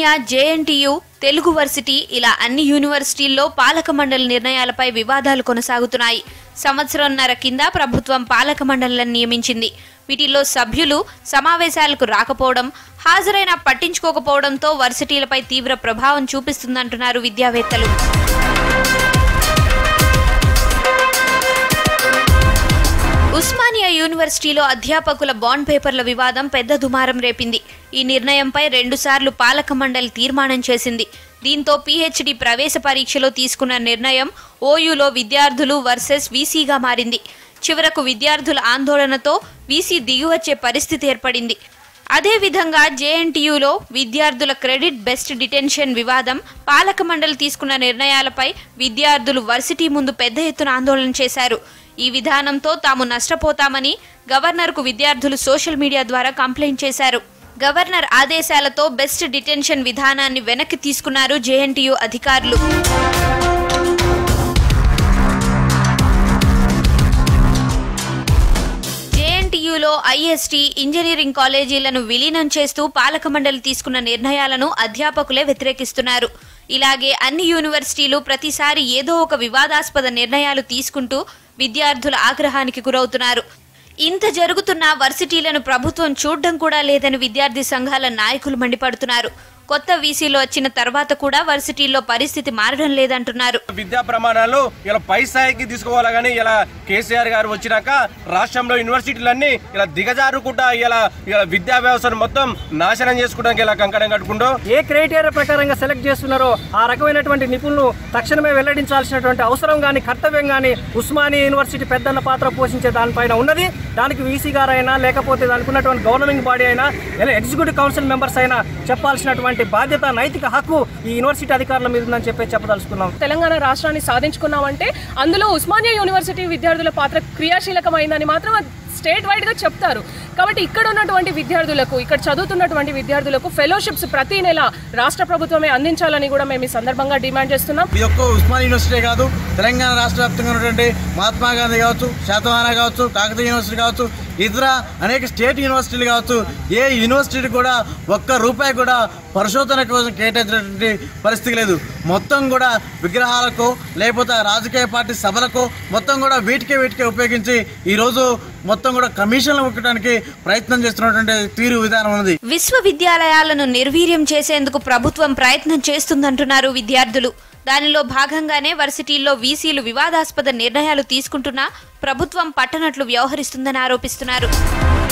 Osmania JNTU Telugu varsity ఇలా అన్ని యూనివర్సిటీల్లో పాలక మండలి నిర్ణయాలపై వివాదాలు కొనసాగుతున్నాయి సంవత్సరంన్నర కింద ప్రభుత్వం పాలక మండళ్లను నియమించింది వీటిల్లో సభ్యులు సమావేశాలకు రాకపోవడం హాజరైనా పట్టించుకోకపోవడంతో వర్సిటీలపై తీవ్ర ప్రభావం చూపిస్తుందంటున్నారు విద్యావేత్తలు ఉస్మానియా యూనివర్సిటీలో అధ్యాపకుల బాండ్ పేపర్ల వివాదం పెద్ద దుమారం రేపింది ఈ నిర్ణయంపై రెండుసార్లు పాలక మండలి తీర్మానం చేసింది దీంతో పీహెచ్డీ ప్రవేశ పరీక్షలో తీసుకున్న నిర్ణయం ఓయూలో విద్యార్థులు వర్సెస్ వీసీగా మారింది చివరకు విద్యార్థుల ఆందోళనతో వీసీ దిగివచ్చే పరిస్థితి ఏర్పడింది అదేవిధంగా జేఎన్టీయూలో విద్యార్థుల క్రెడిట్ బెస్ట్ డిటెన్షన్ వివాదం పాలక మండలి తీసుకున్న నిర్ణయాలపై విద్యార్థులు వర్సిటీ ముందు పెద్ద ఎత్తున ఆందోళన చేశారు ఈ విధానంతో తాము నష్టపోతామని గవర్నర్కు విద్యార్థులు సోషల్ మీడియా ద్వారా కంప్లైంట్ చేశారు గవర్నర్ ఆదేశాలతో బెస్ట్ డిటెన్షన్ విధానాన్ని వెనక్కి తీసుకున్నారు జేఎన్టీయూ అధికారులు జేఎన్టీయూలో ఐఎస్టీ ఇంజనీరింగ్ కాలేజీలను విలీనం చేస్తూ పాలక మండలి తీసుకున్న నిర్ణయాలను అధ్యాపకులే వ్యతిరేకిస్తున్నారు ఇలాగే అన్ని యూనివర్సిటీలు ప్రతిసారి ఏదో ఒక వివాదాస్పద నిర్ణయాలు తీసుకుంటూ విద్యార్థుల ఆగ్రహానికి గురవుతున్నారు ఇంత జరుగుతున్నా వర్సిటీలను ప్రభుత్వం చూడడం కూడా లేదని విద్యార్థి సంఘాల నాయకులు మండిపడుతున్నారు కొత్త వీసీలో వచ్చిన తర్వాత కూడా వర్సిటీల్లో పరిస్థితి మారడం లేదంటున్నారు విద్యా ప్రమాణాలు ఇలా పై స్థాయికి తీసుకోవాలి కానీ ఇలా కేసీఆర్ గారు వచ్చినాక రాష్ట్రంలో యూనివర్సిటీలన్నీ ఇలా దిగజారుకుంటా ఇలా ఇలా విద్యా వ్యవస్థను మొత్తం నాశనం చేసుకోవడానికి ఇలా కంకణం కట్టుకుంటూ ఏ క్రైటీరియా ప్రకారంగా సెలెక్ట్ చేస్తున్నారో ఆ రకమైనటువంటి నిపుణులు తక్షణమే వెల్లడించాల్సినటువంటి అవసరం కానీ కర్తవ్యం కానీ ఉస్మానియా యూనివర్సిటీ పెద్దన్న పాత్ర పోషించే దానిపైన ఉన్నది దానికి వీసీ గారైనా లేకపోతే దానికి ఉన్నటువంటి గవర్నమెంట్ బాడీ అయినా లేదా ఎగ్జిక్యూటివ్ కౌన్సిల్ మెంబర్స్ అయినా చెప్పాల్సినటువంటి బాధ్యత నైతిక హక్కు ఈ యూనివర్సిటీ అధికారుల మీద ఉందని చెప్పి చెప్పదలుచుకున్నాం తెలంగాణ రాష్ట్రాన్ని సాధించుకున్నామంటే అందులో ఉస్మానియా యూనివర్సిటీ విద్యార్థుల పాత్ర క్రియాశీలకమైందని మాత్రం స్టేట్ వైడ్ గా చెప్తారు కాబట్టి ఇక్కడ ఉన్నటువంటి విద్యార్థులకు ఇక్కడ చదువుతున్నటువంటి విద్యార్థులకు ఫెలోషిప్స్ ప్రతి నెల రాష్ట్ర ప్రభుత్వమే అందించాలని కూడా మేము ఈ సందర్భంగా డిమాండ్ చేస్తున్నాం ఇది ఒక్క ఉస్మాన్ యూనివర్సిటీ కాదు తెలంగాణ రాష్ట్ర వ్యాప్తంగా ఉన్నటువంటి మహాత్మా గాంధీ కావచ్చు శాతవాహన కావచ్చు కాకతీయ యూనివర్సిటీ కావచ్చు ఇతర అనేక స్టేట్ యూనివర్సిటీలు కావచ్చు ఏ యూనివర్సిటీ కూడా ఒక్క రూపాయి కూడా పరిశోధన కోసం కేటాయించినటువంటి పరిస్థితి లేదు మొత్తం కూడా విగ్రహాలకు లేకపోతే రాజకీయ పార్టీ సభలకు మొత్తం కూడా వీటికే వీటికే ఉపయోగించి ఈరోజు మొత్తం కూడా కమిషన్లు ఇవ్వడానికి ప్రయత్నం చేస్తున్నటువంటి తీరు విధానం ఉన్నది విశ్వవిద్యాలయాలను నిర్వీర్యం చేసేందుకు ప్రభుత్వం ప్రయత్నం చేస్తుందంటున్నారు విద్యార్థులు దానిలో భాగంగానే వర్సిటీల్లో వీసీలు వివాదాస్పద నిర్ణయాలు తీసుకుంటున్నా ప్రభుత్వం పట్టనట్లు వ్యవహరిస్తుందని ఆరోపిస్తున్నారు